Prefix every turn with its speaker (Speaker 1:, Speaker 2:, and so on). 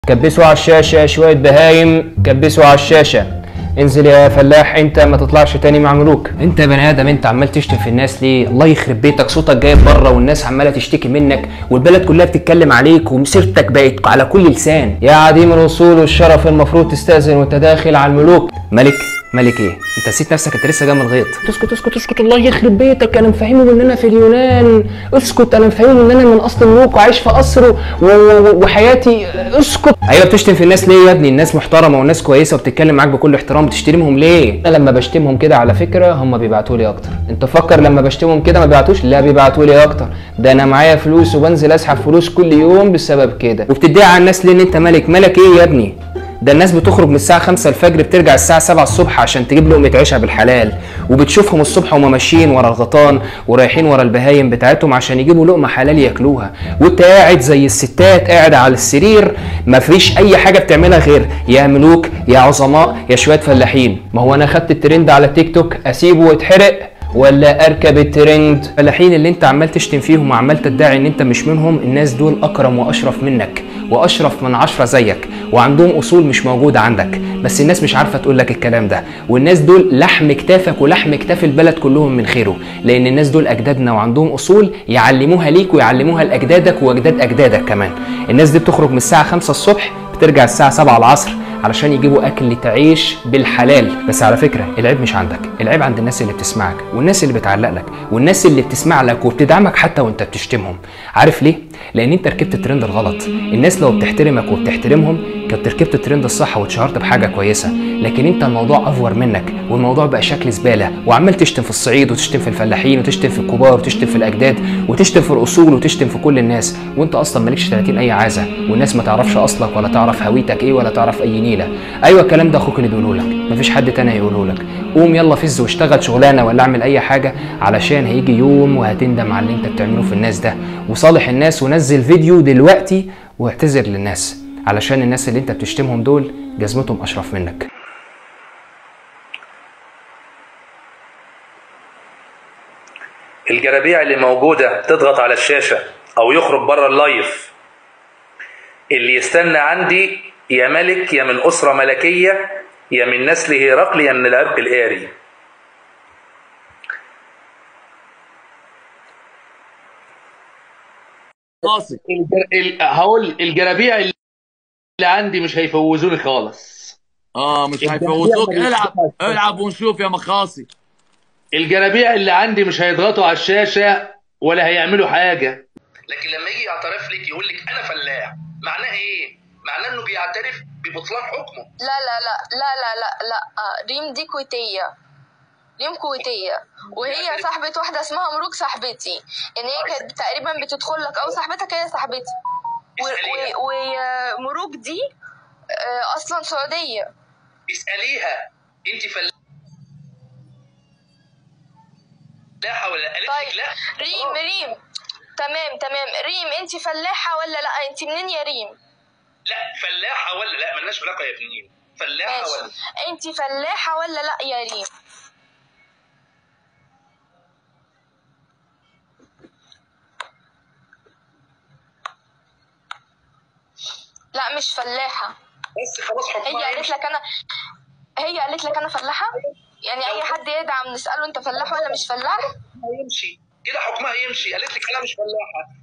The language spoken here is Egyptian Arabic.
Speaker 1: كبسوا على الشاشة يا شوية بهايم كبسوا على الشاشة انزل يا فلاح انت ما تطلعش تاني مع ملوك انت يا بني ادم انت عمال تشتم في الناس ليه الله يخرب بيتك صوتك جايب بره والناس عماله تشتكي منك والبلد كلها بتتكلم عليك ومسيرتك بقت على كل لسان يا عديم الوصول والشرف المفروض تستاذن وانت داخل على الملوك ملك ملك ايه انت نسيت نفسك انت لسه جاي من الغيط اسكت اسكت اسكت الله يخرب بيتك انا مفهمهم ان انا في اليونان اسكت انا مفهمهم ان انا من اصل الملوك وعايش في قصر و- و- وحياتي اسكت ايوه بتشتم في الناس ليه يا ابني الناس محترمه والناس كويسه وبتتكلم معاك بكل احترام بتشتريهم ليه انا لما بشتمهم كده على فكره هم بيبعتوا لي اكتر انت فكر لما بشتمهم كده ما بيبعتوش لا بيبعتوا لي اكتر ده انا معايا فلوس وبنزل اسحب فلوس كل يوم بسبب كده وبتدعي على الناس ليه ان انت ملك ملك ايه يا ابني ده الناس بتخرج من الساعة 5 الفجر بترجع الساعة 7 الصبح عشان تجيب لقمة عيشها بالحلال وبتشوفهم الصبح وهم ماشيين ورا الغيطان ورايحين ورا البهايم بتاعتهم عشان يجيبوا لقمة حلال ياكلوها وانت قاعد زي الستات قاعد على السرير مفيش أي حاجة بتعملها غير يا ملوك يا عظماء يا شوية فلاحين ما هو أنا خدت الترند على تيك توك أسيبه ويتحرق ولا اركب الترند الفلاحين اللي انت عمال تشتم فيهم وعمال تدعي ان انت مش منهم الناس دول اكرم واشرف منك واشرف من عشرة زيك وعندهم اصول مش موجودة عندك بس الناس مش عارفة تقول لك الكلام ده والناس دول لحم كتافك ولحم كتاف البلد كلهم من خيره لان الناس دول اجدادنا وعندهم اصول يعلموها ليك ويعلموها لاجدادك واجداد اجدادك كمان الناس دي بتخرج من الساعة 5 الصبح بترجع الساعة 7 العصر علشان يجيبوا اكل تعيش بالحلال بس على فكره العيب مش عندك العيب عند الناس اللي بتسمعك والناس اللي بتعلق لك والناس اللي بتسمع لك وبتدعمك حتى وانت بتشتمهم عارف ليه لان انت ركبت الترند الغلط الناس لو بتحترمك وبتحترمهم كنت ركبت الترند الصح واتشهرت بحاجه كويسه لكن انت الموضوع افور منك والموضوع بقى شكل زباله وعمال تشتم في الصعيد وتشتم في الفلاحين وتشتم في الكبار وتشتم في الاجداد وتشتم في الاصول وتشتم في كل الناس وانت اصلا مالكش 30 اي عازه والناس ما تعرفش اصلك ولا تعرف هويتك ايه ولا تعرف اي نيله ايوه الكلام ده اخوك اللي بيقوله لك مفيش حد تاني هيقوله لك قوم يلا فز واشتغل شغلانه ولا اعمل اي حاجه علشان هيجي يوم وهتندم على اللي انت بتعمله في الناس ده وصالح الناس ونزل فيديو دلوقتي واعتذر للناس علشان الناس اللي انت بتشتمهم دول جزمتهم اشرف منك
Speaker 2: الجرابيع اللي موجودة تضغط على الشاشة أو يخرج بره اللايف اللي يستنى عندي يا ملك يا من أسرة ملكية يا من نسل هرقل يا من العرق الآري
Speaker 3: قاسي الجر... ال... هقول الجرابيع اللي عندي مش هيفوزوني خالص
Speaker 4: اه مش
Speaker 3: الجرابيع
Speaker 4: هيفوتوك
Speaker 3: ما
Speaker 4: العب
Speaker 3: بيفتحش.
Speaker 4: العب ونشوف يا مخاصي
Speaker 3: الجرابيع اللي عندي مش هيضغطوا على الشاشه ولا هيعملوا حاجه
Speaker 2: لكن لما يجي يعترف لك يقول لك أنا فلاح معناه إيه؟ معناه إنه بيعترف ببطلان حكمه
Speaker 5: لا لا لا لا لا لا لا آه، ريم دي كويتية ريم كويتية وهي صاحبة واحدة اسمها مروك صاحبتي يعني هي كانت تقريبا بتدخل لك أو صاحبتك هي صاحبتي
Speaker 2: اسأليها.
Speaker 5: ومروك دي آه، أصلا سعودية
Speaker 2: اسأليها أنت فلاحة ولا لا؟ قالت لك
Speaker 5: طيب
Speaker 2: لا
Speaker 5: ريم ريم تمام تمام ريم انت فلاحة ولا لا انت منين يا ريم
Speaker 2: لا فلاحة ولا لا ملناش علاقة يا اتنين فلاحة ولا
Speaker 5: ماشي انت فلاحة ولا لا يا ريم لا مش فلاحة
Speaker 2: بس خلاص
Speaker 5: هي
Speaker 2: حكمها
Speaker 5: قالت
Speaker 2: يمشي.
Speaker 5: لك انا هي قالت لك انا فلاحة يعني اي حد يدعم نسأله انت فلاح ولا مش فلاح
Speaker 2: حكمها يمشي كده حكمها يمشي قالت لك انا مش فلاحة